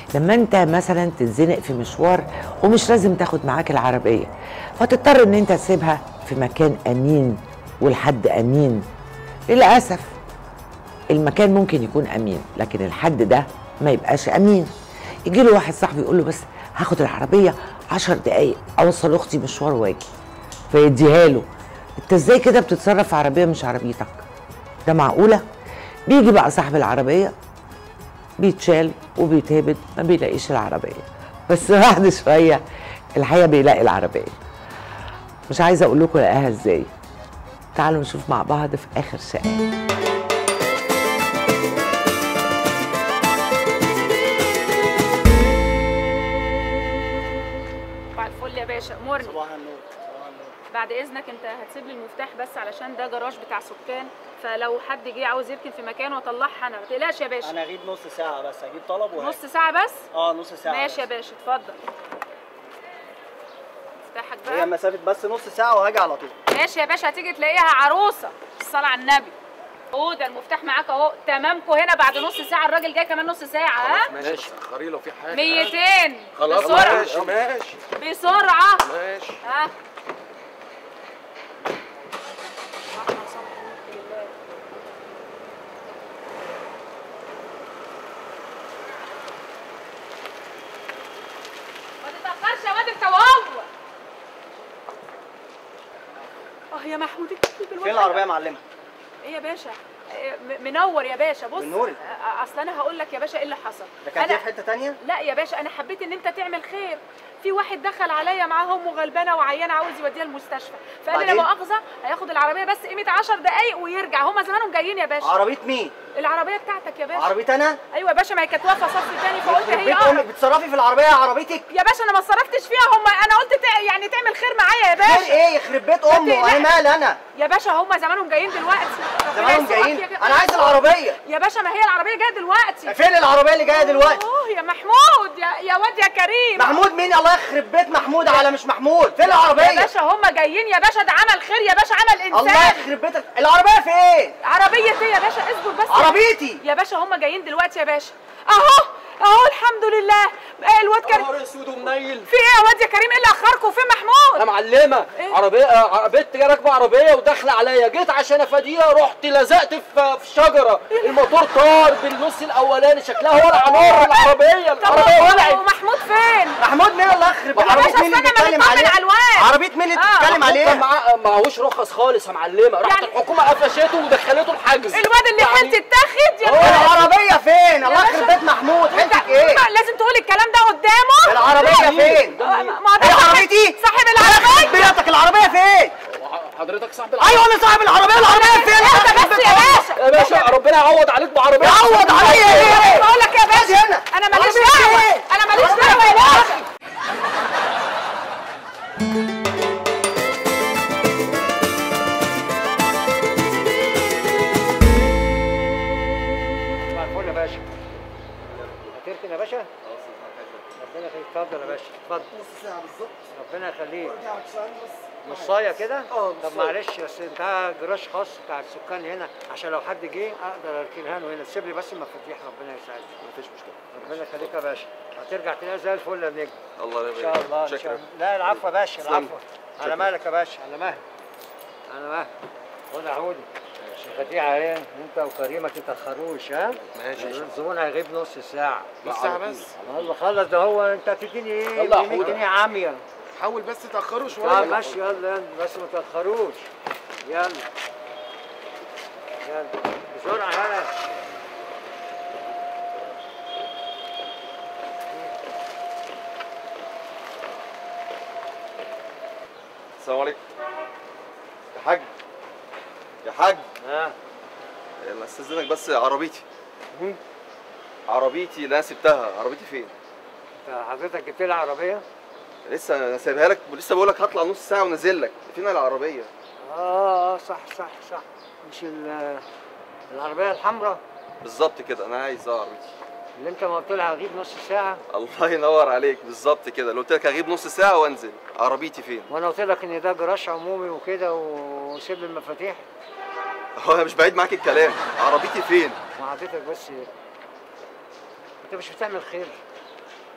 لما انت مثلا تتزنق في مشوار ومش لازم تاخد معاك العربيه فتضطر ان انت تسيبها في مكان امين والحد امين للاسف المكان ممكن يكون امين لكن الحد ده ما يبقاش امين يجي له واحد صاحبي يقول له بس هاخد العربيه عشر دقايق اوصل اختي مشوار واجي فيديها له انت ازاي كده بتتصرف في عربيه مش عربيتك ده معقوله بيجي بقى صاحب العربيه بيتشال وبيتهبد ما بيلاقيش العربيه بس بعد شويه الحقيقه بيلاقي العربيه مش عايزه اقول لكم لقاها ازاي تعالوا نشوف مع بعض في اخر شقه صباح الفل يا باشا امورني صباح النور صباح النور بعد اذنك انت هتسيب لي المفتاح بس علشان ده جراج بتاع سكان فلو حد جه عاوز يركن في مكانه واطلعها انا ما تقلقش يا باشا انا هغيب نص ساعه بس هجيب طلب وهاجي نص ساعه بس اه نص ساعه ماشي يا بس. باشا اتفضل مفتاحك هي بقى مسافه بس نص ساعه وهاجي على طول ماشي يا باشا هتيجي تلاقيها عروسه الصلاه على النبي اهو ده المفتاح معاك اهو تمامكم هنا بعد نص ساعه الراجل جاي كمان نص ساعه ها ماشي بس اخري لو في حاجه 200 خلاص بسرعه ماشي ماشي بسرعه ماشي ها اللهم صل على رسول الله. ما تتأخرش يا واد انت وهو اه يا محمود فين العربيه يا معلمه ايه يا باشا إيه، م- منور يا باشا بص منوري. أ- اصل انا هقول لك يا باشا ايه اللي حصل ده كان أنا- دي في حته تانية لا يا باشا انا حبيت ان انت تعمل خير في واحد دخل عليا معاه امه غلبانه وعيانه عاوز يوديها المستشفى فقال لي لا بعدين؟ مؤاخذه هياخد العربيه بس قيمه 10 دقايق ويرجع هما زمانهم جايين يا باشا عربيه مين العربيه بتاعتك يا باشا عربيه انا ايوه يا باشا ما هي كانت واقفه صف تاني فقلت يخرب هي بيت امك اقرب بتصرفي في العربيه يا عربيتك يا باشا انا ما صرفتش فيها هما انا قلت تع... يعني تعمل خير معايا يا خير باشا ايه يخرب بيت امه تقلقش. انا مال انا يا باشا هما زمانهم جايين دلوقتي ربنا زمانهم يسوقك جايين يا ج- انا عايز العربيه يا باشا ما هي العربيه جايه دلوقتي فين العربيه اللي جايه دلوقتي اوه يا محمود يا يا واد يا كريم محمود مين الله يخرب بيت محمود على مش محمود فين يا العربيه باشا هما جايين يا باشا ده عمل خير يا باشا عمل الله انسان يخرب بيتك العربيه فين عربيه ايه يا باشا اصبر بس عربيتي يا باشا هما جايين دلوقتي يا باشا اهو اهو الحمد لله آه، الواد كريم نهار اسود ومنيل في ايه يا واد يا كريم ايه اللي اخركم فين يا محمود معلمه إيه؟ عربيه آه، بنت راكبه عربيه وداخله عليا جيت عشان افاديها رحت لزقت في في الشجره الموتور طار بالنص الاولاني شكلها ولع نار العربيه طب العربيه ولعت ومحمود فين محمود مين الله يخرب بيت يا عربيه باشا مين اللي استنى ما بيتكلم نطمن عليها على الواد. عربيه مين اللي آه. بتتكلم كان عليها معاه معهوش رخص خالص يا معلمه راحت يعني- الحكومه قفشته ودخلته الحجز الواد اللي يعني- حيلت اتاخد يا هو باشا العربيه فين الله باشا. يخرب بيت محمود حيلتك ايه لازم تقول الكلام ده قدامه العربيه فين آه، ما ما ده هي صاحب- عربيتي صاحب العربيه بيتك العربيه فين حضرتك صاحب ايوه انا صاحب العربيه العربيه فين اهدى بس يا باشا يا باشا ربنا يعوض عليك بعربيه يعوض عليا ايه بقول لك يا خد باشا هنا. انا ماليش عربية دعوه إيه؟ انا ماليش عربية دعوه يا إيه؟ باشا صباح الفل يا باشا هتركن يا باشا؟ ربنا يخليك اتفضل يا باشا اتفضل نص ساعه بالظبط ربنا يخليك ارجع عشان بس نصايه كده؟ اه، طب نصاية. معلش بس انت جراج خاص بتاع السكان هنا عشان لو حد جه اقدر اركنها له هنا سيب لي بس المفاتيح ربنا يسعدك مفيش مشكله ربنا يخليك يا باشا هترجع تلاقيها زي الفل يا نجم الله ان شاء الله ان شاء الله لا العفو يا باشا تسلم. العفو على مالك يا باشا على مهلك على مهلك خد يا عودي المفاتيح اهي انت وكريم ما تتاخروش ها ماشي يا شيخ. الزبون هيغيب نص ساعه نص ساعه بس يلا خلص ده هو انت هتديني ايه؟ يلا يا 100 حودة. جنيه عاميه حاول بس تاخروا طب شويه ماشي يلا يلا بس ما تاخروش يلا يلا بسرعه يلا السلام عليكم يا حاج يا حاج ها يلا استاذنك بس عربيتي عربيتي اللي انا سبتها عربيتي فين انت حضرتك جبت لي عربيه؟ لسه انا سايبها لك ولسه بقول لك هطلع نص ساعه ونازل لك فين العربيه اه اه صح صح صح مش ال- العربيه الحمراء بالظبط كده انا عايز اه عربيتي اللي انت ما قلت لها هغيب نص ساعه الله ينور عليك بالظبط كده لو قلت لك هغيب نص ساعه وانزل عربيتي فين وانا قلت لك ان ده جراج عمومي وكده وسيب لي المفاتيح هو انا مش بعيد معاك الكلام عربيتي فين وحضرتك بس انت مش بتعمل خير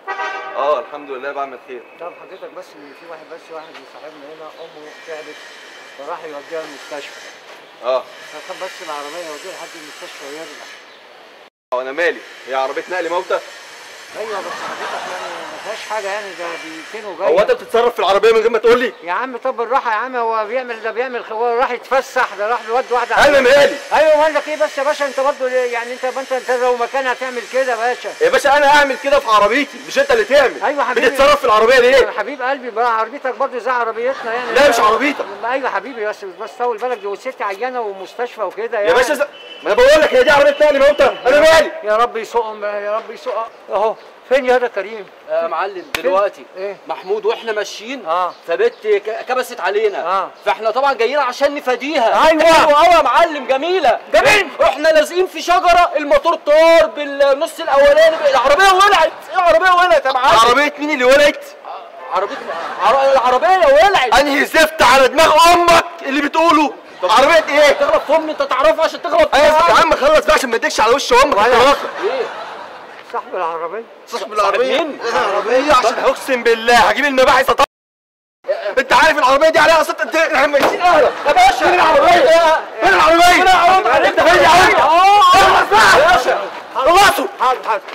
اه الحمد لله بعمل خير طب حضرتك بس ان في واحد بس واحد من صاحبنا هنا امه تعبت فراح يوديها المستشفى اه فخد بس العربيه يوديها لحد المستشفى ويرجع وانا مالي هي عربيه نقل موتى ايوه بس حضرتك يعني ما فيهاش حاجه يعني ده دقيقتين وجاي هو انت بتتصرف في العربيه من غير ما تقول لي يا عم طب بالراحه يا عم هو بيعمل ده بيعمل هو راح يتفسح ده راح بيودي واحده انا مالي ايوه مال لك ايه بس يا باشا انت برضه ليه؟ يعني انت انت انت لو مكانها هتعمل كده يا باشا يا باشا انا هعمل كده في عربيتي مش انت اللي تعمل ايوه حبيبي. بتتصرف في العربيه يا ليه حبيب قلبي بقى عربيتك برضه زي عربيتنا يعني لا، مش عربيتك. ايوه حبيبي بس بس طول بالك دي والست عيانه ومستشفى وكده يعني يا باشا ز... ما انا بقول لك هي دي عربيه نقل موتى انا مالي يا رب يسوقهم يا رب يسوقهم اهو فين يا ده كريم يا معلم دلوقتي إيه؟ محمود واحنا ماشيين آه. فبت ك- كبست علينا آه. فاحنا طبعا جايين عشان نفاديها أيوة. ايوه يا معلم جميله جميل. احنا لازقين في شجره الموتور طار بالنص الاولاني العربيه ولعت إيه العربيه ولعت يا معلم عربيه مين اللي ولعت عربيه عر... العربيه ولعت انهي زفت على دماغ امك اللي بتقوله عربيه ايه تغلط في امي انت تعرفها عشان تغلط ايوه فيها. يا عم خلص بقى عشان ما اديكش على وش امك انت واخد ايه صاحب العربيه صاحب العربيه مين؟ إيه العربيه عشان اقسم بالله هجيب المباحث أطلع. انت عارف العربيه دي عليها قسط انت احنا ميتين اهلا يا باشا فين العربيه فين العربيه فين العربيه انت فين يا عم خلص بقى يا باشا خلصوا حاضر حاضر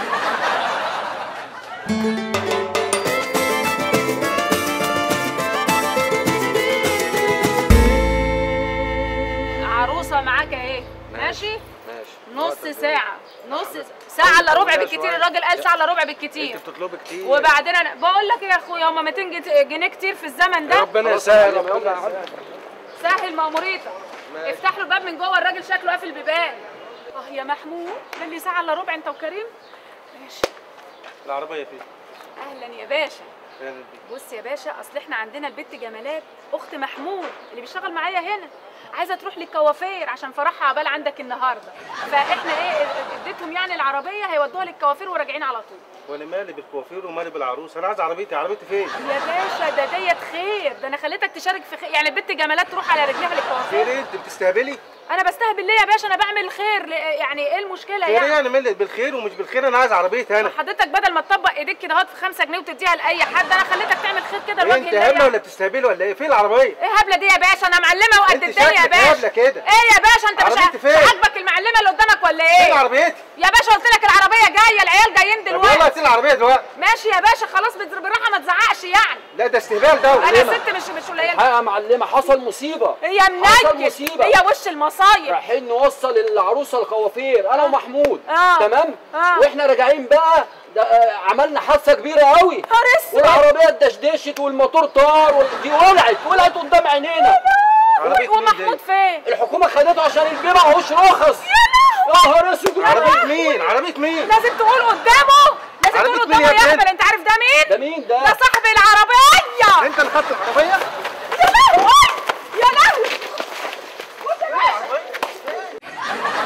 عروسه معاك اهي ماشي ماشي نص ساعه نص ساعه الا ربع بالكتير الراجل قال ساعه الا ربع بالكتير بتطلبي كتير وبعدين انا بقول لك إيه يا اخويا هما 200 جت- جنيه كتير في الزمن ده ربنا يسهل ربنا سهل مأموريتك افتح له الباب من جوه الراجل شكله قافل البيبان اه يا محمود ده اللي ساعه الا ربع انت وكريم ماشي العربيه فين اهلا يا باشا بص يا باشا اصل احنا عندنا البت جمالات اخت محمود اللي بيشتغل معايا هنا عايزه تروح للكوافير عشان فرحها عبال عندك النهارده فاحنا ايه اديتهم يعني العربيه هيودوها للكوافير وراجعين على طول وانا مالي بالكوافير ومالي بالعروس انا عايز عربيتي عربيتي فين يا باشا ده ديت خير ده انا خليتك تشارك في خير يعني البت جمالات تروح على رجليها خير للكوافير ايه انت بتستهبلي انا بستهبل ليه يا باشا انا بعمل خير ل- يعني ايه المشكله خير ايه يعني انا مالي بالخير ومش بالخير انا عايز عربيتي انا حضرتك بدل ما تطبق ايديك كده اهوت في 5 جنيه وتديها لاي حد انا خليتك تعمل خير كده ايه لوجه انت الله هبله يعني. ولا بتستهبلي ولا ايه فين العربيه ايه هبله دي يا باشا انا معلمه وقد انت الدنيا يا شكلك باشا هبله كده ايه يا باشا انت مش عربيتي فين؟ مش عاجبك المعلمه اللي قدامك ولا فين ايه عربيتي يا باشا قلت لك العربيه جايه العيال جايين طب يلا دلوقتي هاتي العربيه دلوقتي ماشي يا باشا خلاص بت- بالراحه ما تزعقش يعني لا ده استهبال ده انا ولا ست مش مش قليله الحقيقه يا معلمه حصل مصيبه هي حصل منكد مصيبة. هي وش المصايب رايحين نوصل العروسه الكوافير انا ومحمود آه. تمام آه. واحنا راجعين بقى ده آه، عملنا حادثه كبيره قوي نهار اسود والعربيه اتدشدشت والموتور طار وال- دي ولعت ولعت قدام عينينا عربية مين ومحمود دي؟ فين الحكومه خدته عشان البيع معهوش رخص يا نهار اسود عربيه مين عربيه مين لازم تقول قدامه لازم عربية تقول مين قدامه يا يا ابني؟ احمد انت عارف ده مين ده مين ده؟ ده صاحب العربيه انت اللي خدت العربيه يا لهوي يا لهوي بص يا باشا.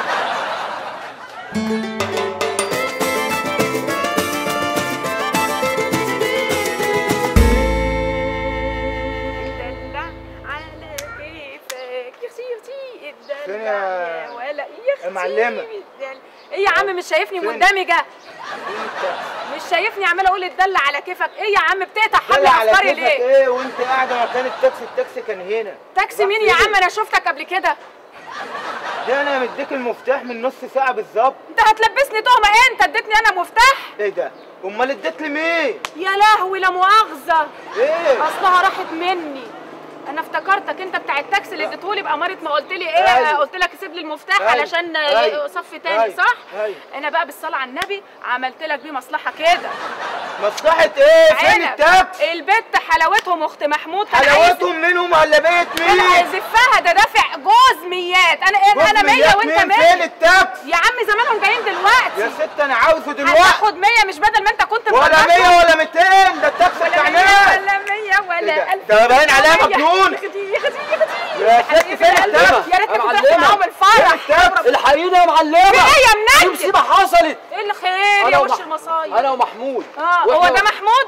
الدلع على كيفك يختي يختي الدلع فين يا- يا ولا يختي يا معلمة؟ الدلع. ايه يا عم مش شايفني فين؟ مندمجه مش شايفني عماله اقول الدلع على كيفك ايه يا عم بتقطع حبل طلع على افكاري كيفك ليه ايه وانت قاعده مكان التاكسي التاكسي كان هنا تاكسي راح مين يا فين؟ عم انا شفتك قبل كده ده انا مديك المفتاح من نص ساعه بالظبط انت هتلبسني تهمه ايه انت اديتني انا مفتاح ايه ده امال اديت لي مين يا لهوي لا مؤاخذه ايه اصلها راحت مني انا افتكرتك انت بتاع التاكسي اللي اديتهولي بأمارة ما قلت لي ايه أيوة. قلت لك سيب لي المفتاح أيوة. علشان أيوة. صف تاني أيوة. صح أيوة. انا بقى بالصلاه على النبي عملت لك بيه مصلحه كده مصلحه ايه فين عنب. التاكسي البت حلاوتهم اخت محمود كان عايز- حلاوتهم منهم على بيت كان مين هيزفها ده دافع جوز ميات انا انا انا 100 جوز وانت مين؟ 100 فين التاكسي يا عم زمانهم جايين يا دلوقتي ست انا عاوزه دلوقتي هتاخد 100 مش بدل ما انت كنت ولا مبرشم. 100 ولا 200 ده التاكسي ولا بتاع 100 ناس ولا 100 إيه ولا ده؟ 1000 ده باين عليها يا مجنون. يا اختي يا اختي يا اختي يا ست حبيبي فين يا قلبي. التاكسي؟ يا ريتك يا كنت رحت معلمة. معاهم الفرح فين التاكسي؟ الحقيقه يا معلمه في ايه يا في منجد مصيبه حصلت ايه الخير يا أنا وش ومح- المصايب انا ومحمود اه هو وإحنا- ده محمود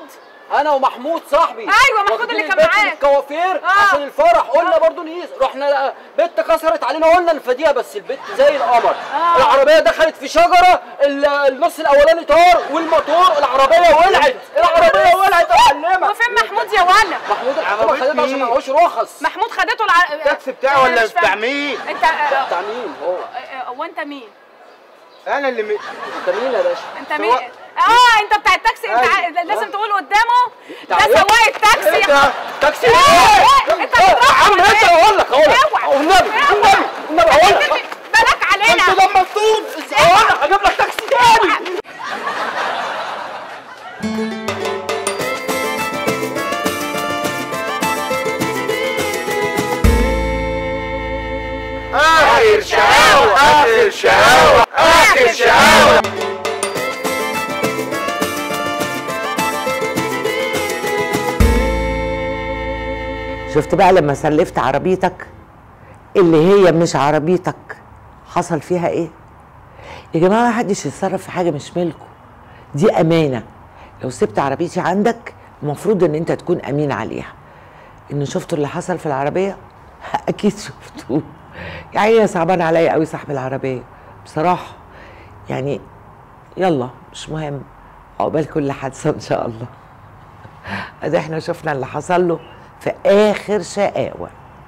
انا ومحمود صاحبي أيوة، محمود واخدين اللي كان البت معاك. الكوافير آه. عشان الفرح قلنا برضو نقيس رحنا لقى بنت كسرت علينا قلنا نفديها بس البت زي القمر آه. العربيه دخلت في شجره ال- النص الاولاني طار والموتور العربيه ولعت العربيه ولعت يا معلمه وفين محمود يا ولا محمود الحكومه عربية خدته عشان مين؟ معهوش رخص محمود خدته الع... التاكسي بتاعه أنا ولا مش فاهم. بتاع مين؟ انت آه، بتاع مين هو آه، هو انت مين انا اللي م... انت مين يا باشا انت سواق. مين اه انت بتاع التاكسي انت أيوة. ع- لازم تقول قدامه ده بتاع إيه؟ سواق التاكسي ايه ده تاكسي إيه؟ ايه إيه؟ انت يا بتروح عم ولا انت إيه؟ اقول لك اقول لك اوعى. والنبي اوعى. والنبي والنبي اقول لك بالك علينا انت لما تطول اقول لك اجيب لك تاكسي تاني اخر شقاوة اخر شقاوة اخر شقاوة شفت بقى لما سلفت عربيتك اللي هي مش عربيتك حصل فيها ايه يا جماعه ما حدش يتصرف في حاجه مش ملكه دي امانه لو سبت عربيتي عندك المفروض ان انت تكون امين عليها ان شفتوا اللي حصل في العربيه اكيد شفتوه يعني يا صعبان عليا قوي صاحب العربيه بصراحه يعني يلا مش مهم عقبال كل حادثه ان شاء الله ادي احنا شفنا اللي حصل له في اخر شقاوه